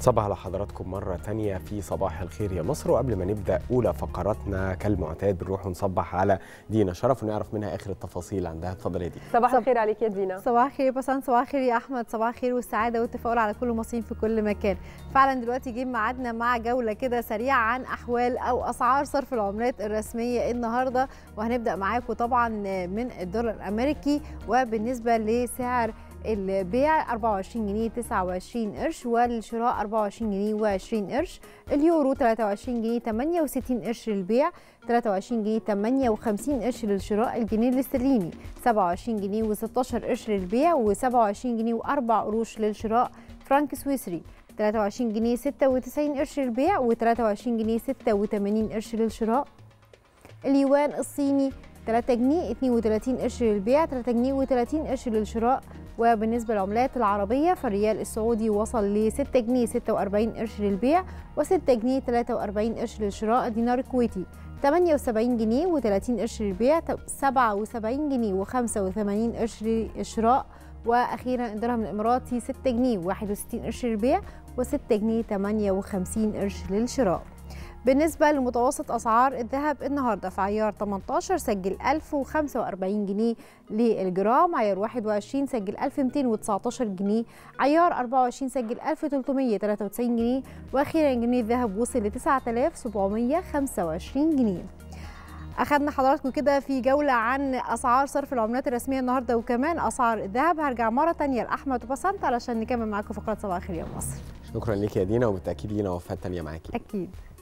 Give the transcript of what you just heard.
صباح على حضراتكم مرة تانية في صباح الخير يا مصر وقبل ما نبدأ أولى فقراتنا كالمعتاد بنروح نصبح على دينا شرف ونعرف منها آخر التفاصيل عندها اتفضل يا دينا صباح صب- الخير عليك يا دينا صباح الخير بسان صباح الخير يا احمد صباح الخير والسعاده والتفاؤل على كل المصريين في كل مكان فعلا دلوقتي جه ميعادنا مع جوله كده سريعه عن احوال او اسعار صرف العملات الرسميه النهارده وهنبدا معاكم طبعا من الدولار الامريكي وبالنسبه لسعر البيع 24 جنيه 29 قرش والشراء 24 جنيه و20 قرش اليورو 23 جنيه 68 قرش للبيع 23 جنيه 58 قرش للشراء الجنيه الاسترليني 27 جنيه و16 قرش للبيع و27 جنيه و4 قروش للشراء فرنك سويسري 23 جنيه 96 قرش للبيع و23 جنيه 86 قرش للشراء اليوان الصيني 3 جنيه 32 قرش للبيع 3 جنيه و30 قرش للشراء وبالنسبة للعملات العربية فالريال السعودي وصل ل 6 جنيه 46 قرش للبيع و6 جنيه 43 قرش للشراء الدينار الكويتي 78 جنيه و30 قرش للبيع 77 جنيه و85 قرش للشراء واخيرا الدرهم الاماراتي 6 جنيه و61 قرش للبيع و6 جنيه 58 قرش للشراء بالنسبة لمتوسط أسعار الذهب النهاردة في عيار 18 سجل 1045 جنيه للجرام عيار 21 سجل 1219 جنيه عيار 24 سجل 1393 جنيه وأخيرا جنيه الذهب وصل ل 9725 جنيه أخدنا حضراتكم كده في جولة عن أسعار صرف العملات الرسمية النهاردة وكمان أسعار الذهب هرجع مرة تانية لأحمد وبسنت علشان نكمل معاكم فقرات صباح الخير يا مصر شكرا ليك يا دينا وبالتأكيد لينا وفاة تانية معاكي أكيد